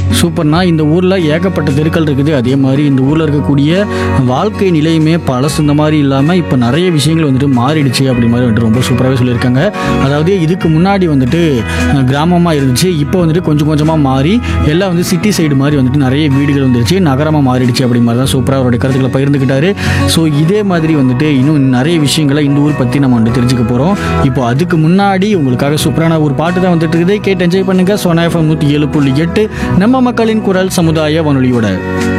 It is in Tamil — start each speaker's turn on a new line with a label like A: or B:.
A: சூப்பர்னா இந்த ஊரில் ஏகப்பட்ட தெருக்கள் இருக்குது அதே மாதிரி இந்த ஊரில் இருக்கக்கூடிய வாழ்க்கை நிலையுமே பழசு இந்த மாதிரி இல்லாமல் இப்போ நிறைய விஷயங்கள் வந்துட்டு மாறிடுச்சு அப்படி மாதிரி வந்துட்டு ரொம்ப சூப்பராகவே சொல்லியிருக்காங்க அதாவது இதுக்கு முன்னாடி வந்துட்டு கிராமமாக இருந்துச்சு இப்போ வந்துட்டு கொஞ்சம் கொஞ்சமாக மாறி எல்லாம் வந்து சிட்டி சைடு மாதிரி வந்துட்டு நிறைய வீடுகள் வந்துருச்சு நகரமாக மாறிடுச்சு அப்படி மாதிரி தான் சூப்பராக அவருடைய கருத்துக்களை பகிர்ந்துக்கிட்டாரு ஸோ இதே மாதிரி வந்துட்டு இன்னும் நிறைய விஷயங்களை இந்த ஊர் பற்றி நம்ம வந்துட்டு தெரிஞ்சுக்க போகிறோம் இப்போ அதுக்கு முன்னாடி உங்களுக்காக சூப்பரான ஒரு பாட்டு தான் வந்துட்டு இருக்குது கேட்டு என்ஜாய் பண்ணுங்க சோனா எஃப்எம் நூற்றி ஏழு புள்ளி எட்டு நம்ம மக்களின் குரல் சமுதாய வானொலியோட